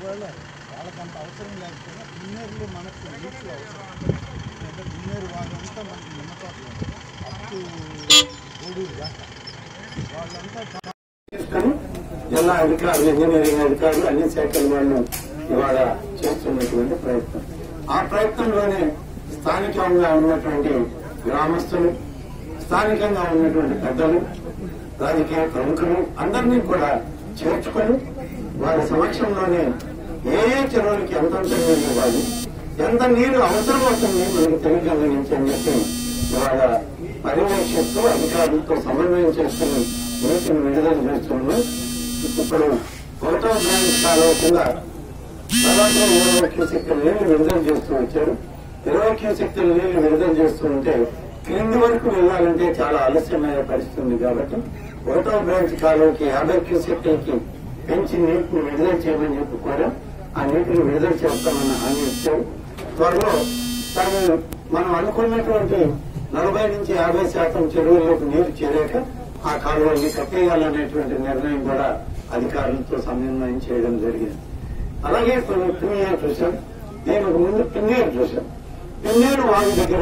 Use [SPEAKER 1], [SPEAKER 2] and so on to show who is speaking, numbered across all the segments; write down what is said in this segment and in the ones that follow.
[SPEAKER 1] ఒకవేళ వాళ్ళకి అంత అవసరం లేకపోయినా పిన్నేరులో మనకు నీటిలో అవసరం ఎందుకంటే పిన్నేరు వాళ్ళంతా మనకి నిమ్మతోటలు అప్ టు గూడూరు దాకా వాళ్ళంతా
[SPEAKER 2] తీసుకొని జిల్లా అధికారులు ఇంజనీరింగ్ అధికారులు అన్ని శాఖల వాళ్ళు ఇవాళ చేస్తున్నటువంటి ప్రయత్నం ఆ ప్రయత్నంలోనే స్థానికంగా ఉన్నటువంటి గ్రామస్తులు స్థానికంగా ఉన్నటువంటి పెద్దలు రాజకీయ ప్రముఖులు అందరినీ కూడా చేర్చుకొని వారి సమక్షంలోనే ఏ ఏ చెరువులకి ఎంతంత నీరు ఇవ్వాలి ఎంత నీరు అవసరం అవుతుంది మనకి తెలియజేయాలి నుంచి అని చెప్పి ఇవాళ పర్యవేక్షిస్తూ అధికారులతో సమన్వయం చేసుకుని నీటిని విడుదల చేస్తున్నాం ఇప్పుడు ఒకటో బ్రాంచ్ కాలువ కింద దాదాపు ఇరవై క్యూసెక్ల నీళ్లు విడుదల చేస్తూ వచ్చారు ఇరవై క్యూసెక్ల నీళ్లు విడుదల చేస్తూ ఉంటే క్రింది వరకు వెళ్ళాలంటే చాలా ఆలస్యమయ్యే పరిస్థితి ఉంది కాబట్టి ఒకటో బ్రాంచ్ కాలువకి యాభై క్యూసెక్లకి పెంచి నీటిని విడుదల చేయమని చెప్పి కూడా ఆ నీటిని విడుదల చేస్తామన్న హామీ ఇచ్చారు త్వరలో దాన్ని మనం అనుకున్నటువంటి నలభై నుంచి యాభై శాతం చెరువుల్లోకి నీరు చేరాక ఆ కాలువల్ని కప్పేయాలనేటువంటి నిర్ణయం కూడా అధికారులతో సమన్వయం చేయడం జరిగింది అలాగే కొన్ని పిన్నేరు చూశాం దీనికి ముందు పిన్నేరు చూశాం పిన్నేరు వాగు దగ్గర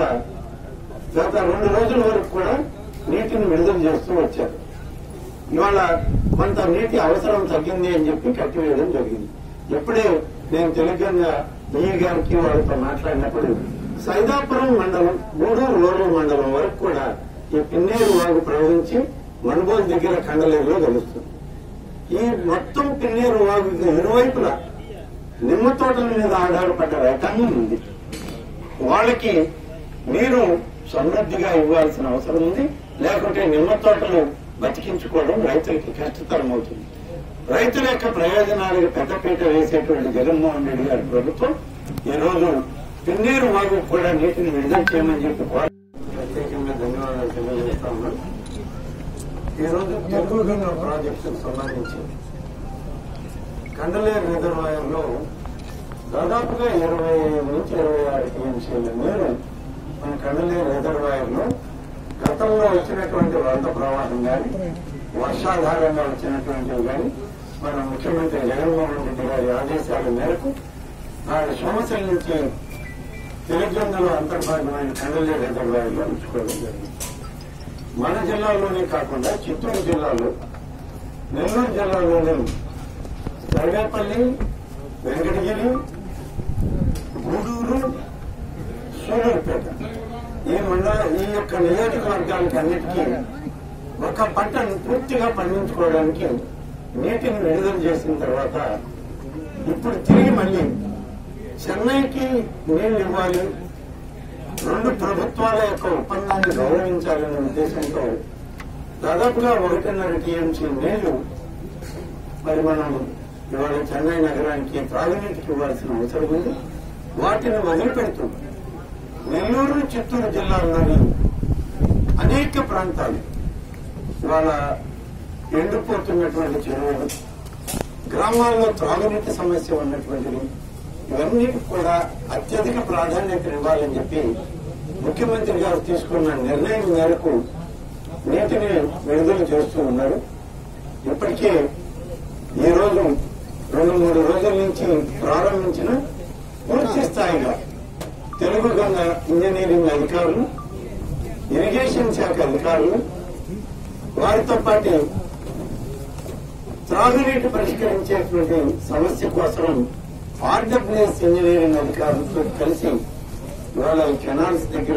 [SPEAKER 2] గత రెండు రోజుల వరకు కూడా నీటిని విడుదల చేస్తూ వచ్చారు ఇవాళ కొంత నీటి అవసరం తగ్గింది అని చెప్పి కట్టివేయడం జరిగింది ఎప్పుడే నేను తెలుగుగా ఈ గారికి వాళ్ళతో మాట్లాడినప్పుడు సైదాపురం మండలం గూడూరు రూరల్ మండలం వరకు కూడా ఈ పిన్నేరు వాగు ప్రవహించి మనుగోలు దగ్గర కండలేరులో కలుస్తుంది ఈ మొత్తం పిన్నేరు వాగుకి ఇరువైపులా నిమ్మ తోటల మీద ఆధారపడ్డ రైతాంగం ఉంది వాళ్ళకి నీరు సమృద్ధిగా ఇవ్వాల్సిన అవసరం ఉంది లేకుంటే నిమ్మ తోటలు బతికించుకోవడం రైతులకి కష్టతరం అవుతుంది రైతుల యొక్క ప్రయోజనాలకు పెద్దపీట వేసేటువంటి జగన్మోహన్ రెడ్డి గారి ప్రభుత్వం ఈ రోజు పిన్నేరు వాగు కూడా నీటిని విడుదల చేయమని చెప్పి కోర- ప్రత్యేకంగా ధన్యవాదాలు తెలియజేస్తా ఉన్నాను ఈ రోజు తెలుగు గంగ ప్రాజెక్టుకు సంబంధించి కండలేరు రిజర్వాయర్ లో దాదాపుగా ఇరవై నుంచి ఇరవై ఆరు టీఎంసీల నీరు మన కండలేరు రిజర్వాయర్ లో గతంలో వచ్చినటువంటి వరద ప్రవాహం కానీ వర్షాధారంగా వచ్చినటువంటివి కానీ మన ముఖ్యమంత్రి జగన్మోహన్ రెడ్డి గారి ఆదేశాల మేరకు నాడు సోమశిల నుంచి తెలుగులో అంతర్భాగమైన కండలేరు రిజర్వాయర్ లో ఉంచుకోవడం జరిగింది మన జిల్లాలోనే కాకుండా చిత్తూరు జిల్లాలో నెల్లూరు జిల్లాలోని సర్వేపల్లి వెంకటగిరి గూడూరు సూలూరుపేట ఈ మండల ఈ యొక్క నియోజకవర్గానికి అన్నిటికీ ఒక పంటను పూర్తిగా పండించుకోవడానికి నీటిని విడుదల చేసిన తర్వాత ఇప్పుడు తిరిగి మళ్ళీ చెన్నైకి నీళ్లు ఇవ్వాలి రెండు ప్రభుత్వాల యొక్క ఒప్పందాన్ని గౌరవించాలనే ఉద్దేశంతో దాదాపుగా ఒకటిన్నర టీఎంసీ నీళ్లు మరి మనం ఇవాళ చెన్నై నగరానికి త్రాగునీటికి ఇవ్వాల్సిన అవసరం ఉంది వాటిని వదిలిపెడుతూ నెల్లూరు చిత్తూరు జిల్లాల్లోని అనేక ప్రాంతాలు ఇవాళ ఎండిపోతున్నటువంటి చెరువులు గ్రామాల్లో త్రాగునీటి సమస్య ఉన్నటువంటివి ఇవన్నీ కూడా అత్యధిక ప్రాధాన్యత ఇవ్వాలని చెప్పి ముఖ్యమంత్రి గారు తీసుకున్న నిర్ణయం మేరకు నీటిని విడుదల చేస్తూ ఉన్నారు ఇప్పటికే ఈ రోజు రెండు మూడు రోజుల నుంచి ప్రారంభించిన పూర్తి స్థాయిగా తెలుగు గంగ ఇంజనీరింగ్ అధికారులు ఇరిగేషన్ శాఖ అధికారులు వారితో పాటు త్రాగునీటి పరిష్కరించేటువంటి సమస్య కోసం ఆర్డబ్ల్యూఎస్ ఇంజనీరింగ్ అధికారులతో కలిసి ఇవాళ ఈ కెనాల్స్ దగ్గర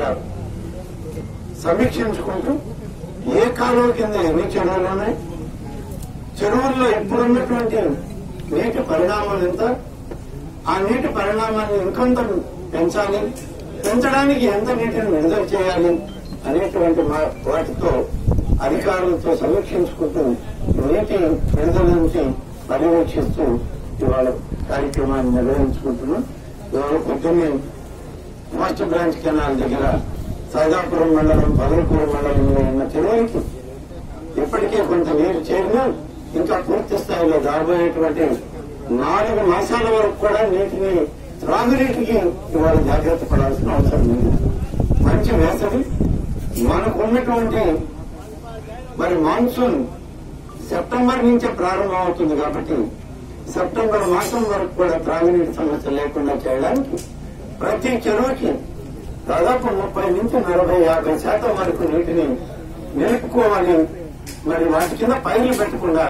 [SPEAKER 2] సమీక్షించుకుంటూ ఏ కాలువ కింద ఎన్ని చెరువులు ఉన్నాయి చెరువుల్లో ఇప్పుడున్నటువంటి నీటి పరిణామం ఎంత ఆ నీటి పరిణామాన్ని ఇంకొంత పెంచాలి పెంచడానికి ఎంత నీటిని విడుదల చేయాలి అనేటువంటి మా- వాటితో అధికారులతో సమీక్షించుకుంటూ నీటి విడుదల నుంచి పర్యవేక్షిస్తూ ఇవాళ కార్యక్రమాన్ని నిర్వహించుకుంటున్నాం ఇవాళ పొద్దున్నే ఫస్ట్ బ్రాంచ్ కెనాల్ దగ్గర సైదాపురం మండలం పదలకూరు మండలంలో ఉన్న చెరువులకి ఇప్పటికే కొంత నీరు చేరినా ఇంకా పూర్తి స్థాయిలో రాబోయేటువంటి నాలుగు మాసాల వరకు కూడా నీటిని త్రాగునీటికి ఇవాళ జాగ్రత్త పడాల్సిన అవసరం ఉంది మంచి వేసవి మనకు ఉన్నటువంటి మరి మాన్సూన్ సెప్టెంబర్ నుంచే ప్రారంభం అవుతుంది కాబట్టి సెప్టెంబర్ మాసం వరకు కూడా త్రాగునీటి సమస్య లేకుండా చేయడానికి ప్రతి చెరువుకి దాదాపు ముప్పై నుంచి నలభై యాభై శాతం వరకు నీటిని నిలుపుకోవాలి మరి వాటి కింద పైర్లు పెట్టకుండా